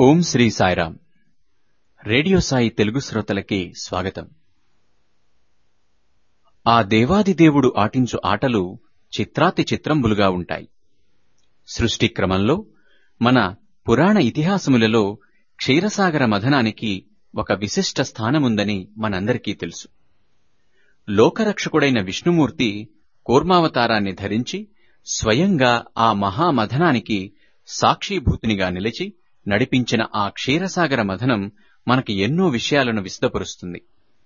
ఓం Sri Sairam radio Sai Telugu శ్రోతలకి స్వాగతం ఆ దేవాది దేవుడు ఆటించు ఆటలు చిత్రాతి చిత్రంబులుగా ఉంటాయి సృష్టి క్రమంలో మన పురాణ ఇతిహాసములలో క్షీరసాగర మథనానికి ఒక విశిష్ట స్థానముందని మనందరికీ తెలుసు లోకరక్షకుడైన విష్ణుమూర్తి కూర్మావతారాన్ని ధరించి స్వయంగా ఆ మహామథనానికి సాక్షీభూతునిగా నిలిచి నడిపించిన ఆ క్షీరసాగర మథనం మనకి ఎన్నో విషయాలను విశదపరుస్తుంది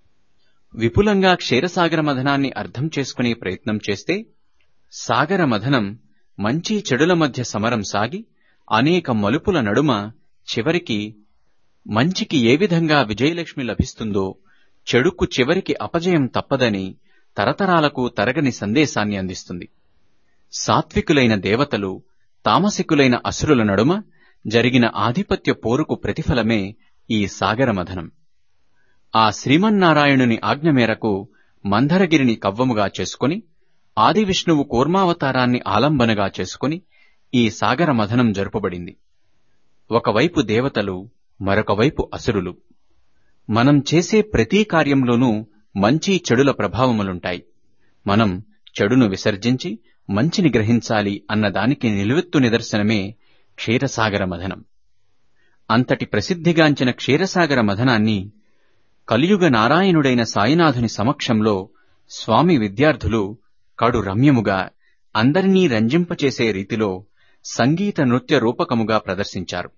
విపులంగా క్షీరసాగర మథనాన్ని అర్థం చేసుకునే ప్రయత్నం చేస్తే సాగర మథనం మంచి చెడుల మధ్య సమరం సాగి అనేక మలుపుల నడుమ చివరికి మంచికి ఏ విధంగా విజయలక్ష్మి లభిస్తుందో చెడుకు చివరికి అపజయం తప్పదని తరతరాలకు తరగని సందేశాన్ని అందిస్తుంది సాత్వికులైన దేవతలు తామసికులైన అసురుల నడుమ జరిగిన ఆధిపత్య పోరుకు ప్రతిఫలమే ఈ సాగర మథనం ఆ శ్రీమన్నారాయణుని ఆజ్ఞ మేరకు మందరగిరిని కవ్వముగా చేసుకుని ఆదివిష్ణువు కూర్మావతారాన్ని ఆలంబనగా చేసుకుని ఈ సాగర మథనం జరుపబడింది ఒకవైపు దేవతలు మరొక వైపు అసురులు మనం చేసే ప్రతి కార్యంలోనూ మంచి చెడుల ప్రభావములుంటాయి మనం చెడును విసర్జించి మంచిని గ్రహించాలి అన్నదానికి నిలువెత్తు నిదర్శనమే క్షీరసాగర మథనం అంతటి ప్రసిద్ధిగాంచిన క్షీరసాగర మథనాన్ని కలియుగ నారాయణుడైన సాయినాథుని సమక్షంలో స్వామి విద్యార్థులు కడు రమ్యముగా అందరినీ రంజింపచేసే రీతిలో సంగీత నృత్య రూపకముగా ప్రదర్శించారు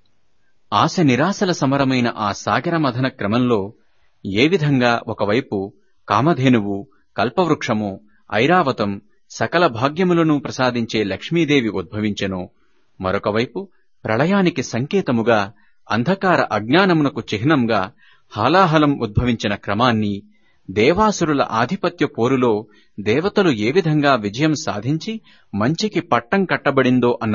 ఆశ నిరాశల సమరమైన ఆ సాగర మథన క్రమంలో ఏ విధంగా ఒకవైపు కామధేనువు కల్పవృక్షము ఐరావతం సకల భాగ్యములను ప్రసాదించే లక్ష్మీదేవి ఉద్భవించెనో మరొకవైపు ప్రళయానికి సంకేతముగా అంధకార అజ్ఞానమునకు చిహ్నంగా హాలాహలం ఉద్భవించిన క్రమాన్ని దేవాసురుల ఆధిపత్య పోరులో దేవతలు ఏ విధంగా విజయం సాధించి మంచికి పట్టం కట్టబడిందో అన్న